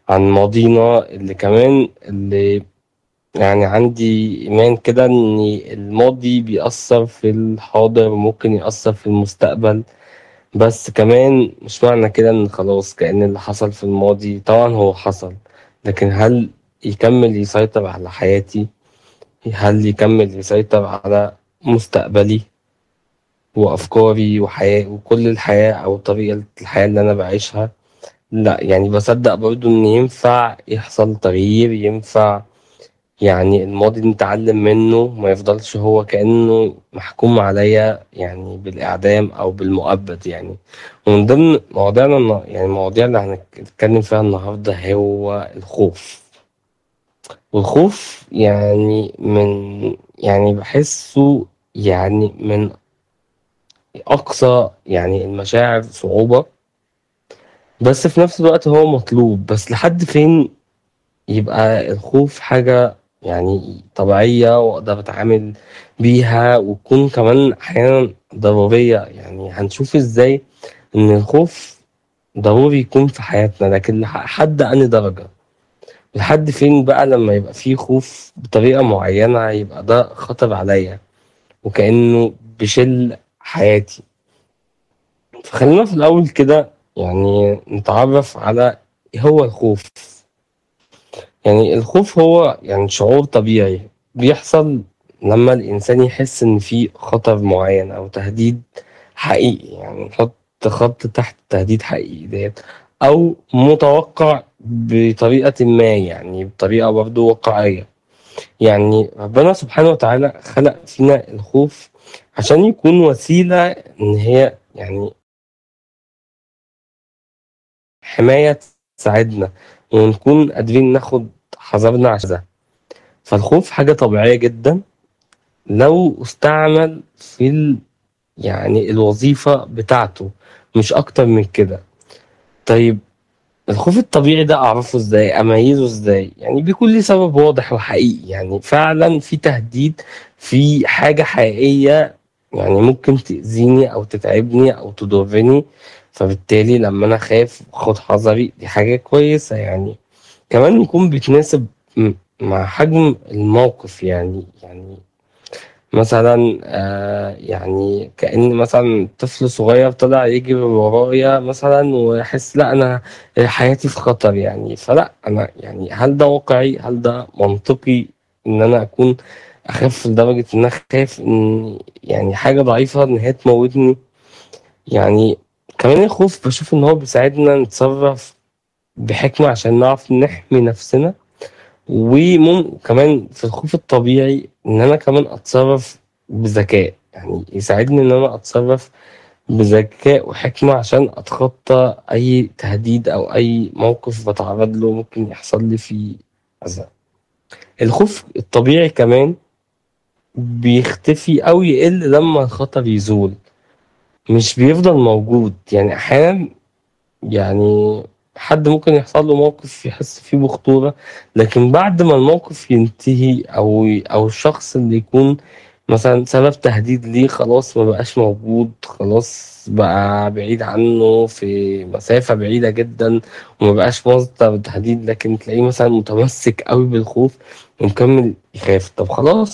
عن ماضينا اللي كمان اللي يعني عندي إيمان كده إن الماضي بيأثّر في الحاضر وممكن يأثّر في المستقبل، بس كمان مش معنى كده إن خلاص كأن اللي حصل في الماضي طبعًا هو حصل، لكن هل يكمّل يسيطر على حياتي؟ هل يكمّل يسيطر على مستقبلي وأفكاري وحيا وكل الحياة أو طريقة الحياة اللي أنا باعيشها؟ لأ، يعني باصدّق برضه إن ينفع يحصل تغيير، ينفع يعني الماضي نتعلّم منّه ما يفضلش هو كإنه محكوم عليّا يعني بالإعدام أو بالمؤبّد يعني. ومن ضمن مواضيعنا الن يعني المواضيع اللي هنتكلّم فيها النهارده هو الخوف. والخوف يعني من يعني باحسّه يعني من أقصى يعني المشاعر صعوبة بس في نفس الوقت هو مطلوب، بس لحد فين يبقى الخوف حاجة يعني طبيعية وأقدر أتعامل بيها وتكون كمان أحيانًا ضرورية، يعني هنشوف إزاي إن الخوف ضروري يكون في حياتنا، لكن لح لحد أنهي درجة؟ لحد فين بقى لمّا يبقى في خوف بطريقة معيّنة يبقى ده خطر عليّا وكإنه بيشِل حياتي. فخلّينا في الأول كده يعني نتعرّف على إيه هو الخوف. يعني الخوف هو يعني شعور طبيعي بيحصل لمّا الإنسان يحس إن في خطر معيّن أو تهديد حقيقي، يعني نحُط خط تحت تهديد حقيقي ديّة أو متوقّع بطريقةٍ ما يعني بطريقة برضه واقعية. يعني ربنا سبحانه وتعالى خلق فينا الخوف عشان يكون وسيلة إن هي يعني حماية تساعدنا ونكون قادرين ناخُد حذرنا عش فالخوف حاجة طبيعية جدًا لو استُعمل في ال يعني الوظيفة بتاعته مش أكتر من كده. طيب الخوف الطبيعي ده أعرفه إزاي، أميّزه إزاي؟ يعني بيكون ليه سبب واضح وحقيقي، يعني فعلًا في تهديد، في حاجة حقيقية يعني ممكن تأذيني أو تتعبني أو تضرّني، فبالتالي لمّا أنا أخاف وآخُد حذري دي حاجة كويسة يعني. كمان يكون بيتناسب م مع حجم الموقف يعني يعني مثلًا آآ يعني كإن مثلًا طفل صغير طلع يجري ورايا مثلًا وأحس لأ أنا حياتي في خطر يعني، فلأ أنا يعني هل ده واقعي، هل ده منطقي إن أنا أكون أخاف لدرجة إن أنا أخاف إن يعني حاجة ضعيفة إن هي تموّتني؟ يعني كمان الخوف باشوف إن هو بيساعدنا نتصرّف بحكمة عشان نعرف نحمي نفسنا ومم كمان في الخوف الطبيعي إن أنا كمان أتصرّف بذكاء، يعني يساعدني إن أنا أتصرّف بذكاء وحكمة عشان أتخطّى أي تهديد أو أي موقف باتعرّض له ممكن يحصل لي فيه أذى. الخوف الطبيعي كمان بيختفي أو يقِل لمّا الخطر يزول، مش بيفضل موجود، يعني أحيانًا يعني حد ممكن يحصل له موقف يحس فيه بخطورة، لكن بعد ما الموقف ينتهي أو ي أو الشخص اللي يكون مثلًا سبب تهديد ليه خلاص ما بقاش موجود، خلاص بقى بعيد عنّه في مسافة بعيدة جدًا وما بقاش مصدر تهديد، لكن تلاقيه مثلًا متمسِّك أوي بالخوف ومكمّل يخاف. طب خلاص